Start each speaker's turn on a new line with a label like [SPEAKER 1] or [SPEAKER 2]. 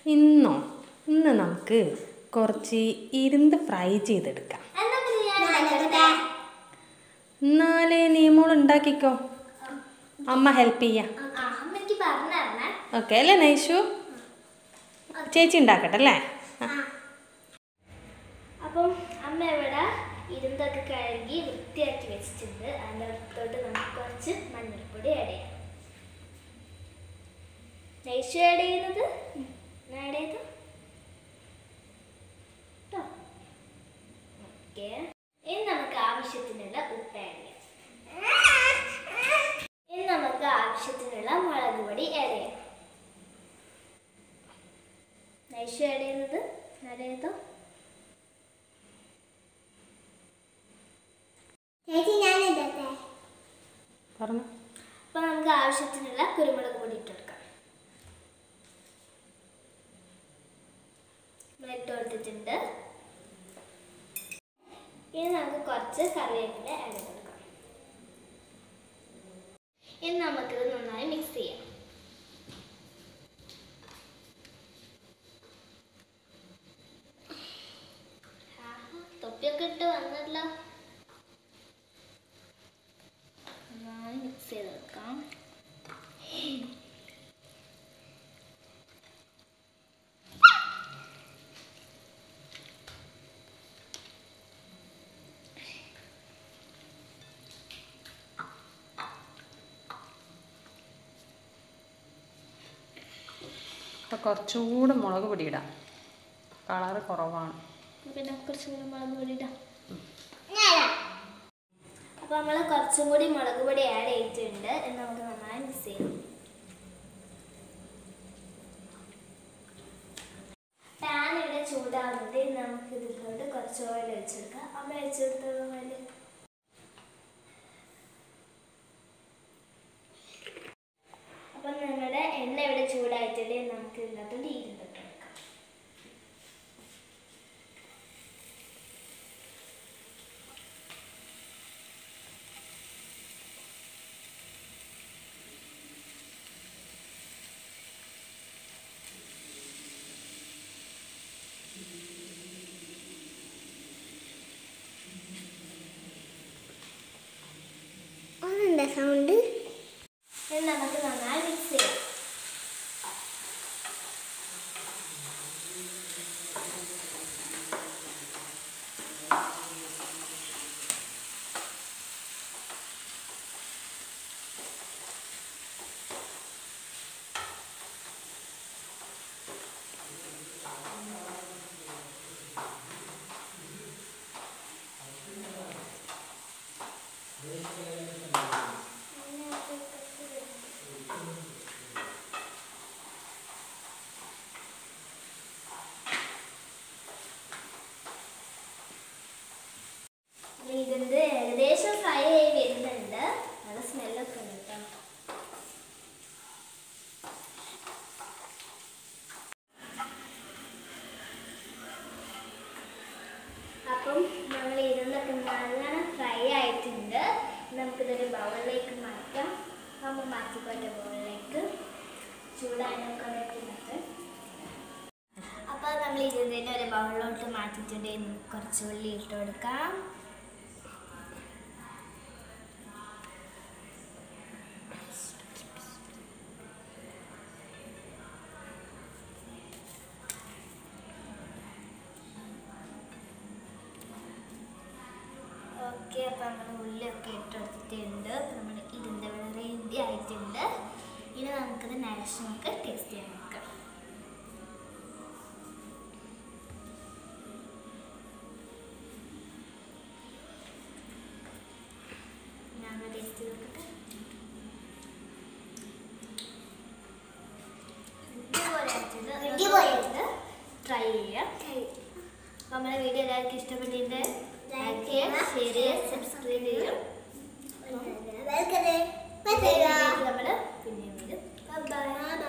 [SPEAKER 1] ഇന്നോ ഇന്ന് നമുക്ക് കുറച്ച് ഇരുന്ന് ഫ്രൈ ചെയ്തെടുക്കാം
[SPEAKER 2] എന്നാ പിന്നെ ഞാൻ ഉണ്ടാക്കട്ടെ?
[SPEAKER 1] എന്നാലേ നീമോൾ ഉണ്ടാക്കിക്കോ അമ്മ ഹെൽപ്പ് ചെയ്യാം
[SPEAKER 2] ആ, അമ്മ എനിക്ക് പറഞ്ഞു തരണേ
[SPEAKER 1] ഓക്കെ അല്ലേ നൈഷു ചേച്ചി ഉണ്ടാക്കട്ടെ അല്ലേ ആ.
[SPEAKER 2] അപ്പം അമ്മ ഇവിടെ ഇരുന്നൊക്കെ കഴുകി വൃത്തിയാക്കി വെച്ചിട്ടുണ്ട് അതിൻ്റെ അടുത്തോട്ട് നമുക്ക് കുറച്ച് മഞ്ഞൾപ്പൊടി ആഡ് ചെയ്യാം നെയ്ഷ് ആഡ് ചെയ്യുന്നത് ആഡ് ചെയ്തു ഓക്കെ ഇനി നമുക്ക് ആവശ്യത്തിനുള്ള ഉപ്പ് ആഡ് ചെയ്യാം ഇനി നമുക്ക് ആവശ്യത്തിനുള്ള മുളക് പൊടി ആഡ് ചെയ്യാം നൈഷ് ആഡ് ചെയ്യുന്നത് ആഡ് ചെയ്തോ
[SPEAKER 3] ചേച്ചി ഞാൻ ഇടട്ടെ
[SPEAKER 1] പറഞ്ഞു
[SPEAKER 2] അപ്പൊ നമുക്ക് ആവശ്യത്തിനുള്ള കുരുമുളക് പൊടി ഇട്ടെടുക്കാം നമ്മൾ ഇട്ട് കൊടുത്തിട്ടുണ്ട് ഇനി നമുക്ക് കുറച്ച് കറിവേപ്പില ആഡ് ചെയ്ത് കൊടുക്കാം ഇനി നമുക്കിത് നന്നായി മിക്സ് ചെയ്യാം ആഹാ, തൊപ്പിയൊക്കെ ഇട്ട് വന്നല്ലോ നന്നായി മിക്സ് ചെയ്തെടുക്കാം
[SPEAKER 1] അപ്പോൾ കുറച്ചുകൂടെ മുളക് പൊടി ഇടാം കളറ് കുറവാണ്
[SPEAKER 2] പിന്നെ കുറച്ചും കൂടി മുളക് പൊടി ഇടാം അപ്പോൾ നമ്മൾ കുറച്ചും കൂടി മുളക് പൊടി ആഡ് ചെയ്തിട്ടുണ്ട് എന്ന് നമുക്ക് നന്നായി മിക്സ് ചെയ്യാം പാൻ ഇവിടെ ചൂടാവുന്നത് നമുക്ക് ഇതിലോട്ട് കുറച്ച് ഓയിൽ ഒഴിച്ചെടുക്കാം അമ്മ ഒഴിച്ചെടുത്തോളൂ ഓയിൽ അപ്പം നമ്മുടെ എണ്ണ ഇവിടെ ചൂടായിട്ടുണ്ട് നമുക്ക് ഇതിനകത്തോട്ട് ഇരുന്നിട്ട് എടുക്കാം
[SPEAKER 3] ഒന്നുണ്ട് സൗണ്ട്
[SPEAKER 2] ഇനി നമുക്ക് നന്നായി മിക്സ് ചെയ്യാം ഇനി ഇതിന്റെ ഏകദേശം ഫ്രൈ ആയി വരുന്നുണ്ട് നല്ല സ്മെല്ലൊക്കെ ഉണ്ട് കേട്ടോ അപ്പം നമ്മൾ ഇരുന്നൊക്കെ നല്ലോണം ഫ്രൈ ആയിട്ടുണ്ട് ഇനി നമുക്കിതൊരു ബൗളിലേക്ക് മാറ്റാം അമ്മ മാറ്റിക്കോട്ടെ ബൗളിലേക്ക് ചൂടായതൊക്കെ വെക്കുന്നത് അപ്പോൾ നമ്മൾ ഇതിൻ്റെ ഒരു ബൗളിലോട്ട് മാറ്റിയിട്ടുണ്ട് ഇനി കുറച്ച് ഉള്ളി ഇട്ട് കൊടുക്കാം ഓക്കെ അപ്പോൾ നമ്മൾ ഉള്ളിയൊക്കെ ഇട്ടെടുത്തിട്ടുണ്ട് അപ്പോൾ നമ്മൾ ഇതിൻ്റെ ഇവിടെ റെഡി ആയിട്ടുണ്ട് ഇനി നമുക്കിത് നരശ് നമുക്ക് ടേസ്റ്റ് ചെയ്യാൻ നോക്കാം ഞാൻ ടേസ്റ്റ് ചെയ്ത് നോക്കട്ടെ ഇതുപോലെ ആയിട്ടുണ്ട്
[SPEAKER 3] ഇതുപോലെ.
[SPEAKER 2] ആയിട്ടുണ്ട് ട്രൈ ചെയ്യാം അപ്പോൾ നമ്മുടെ വീഡിയോ എല്ലാവർക്കും ഇഷ്ടപ്പെട്ടിട്ട് ലൈക്ക് ചെയ്യുക ഷെയർ ചെയ്യുക സബ്സ്ക്രൈബ് ചെയ്യുക
[SPEAKER 3] വെൽക്കം
[SPEAKER 2] നമ്മൾ പിന്നെ വരും ബൈ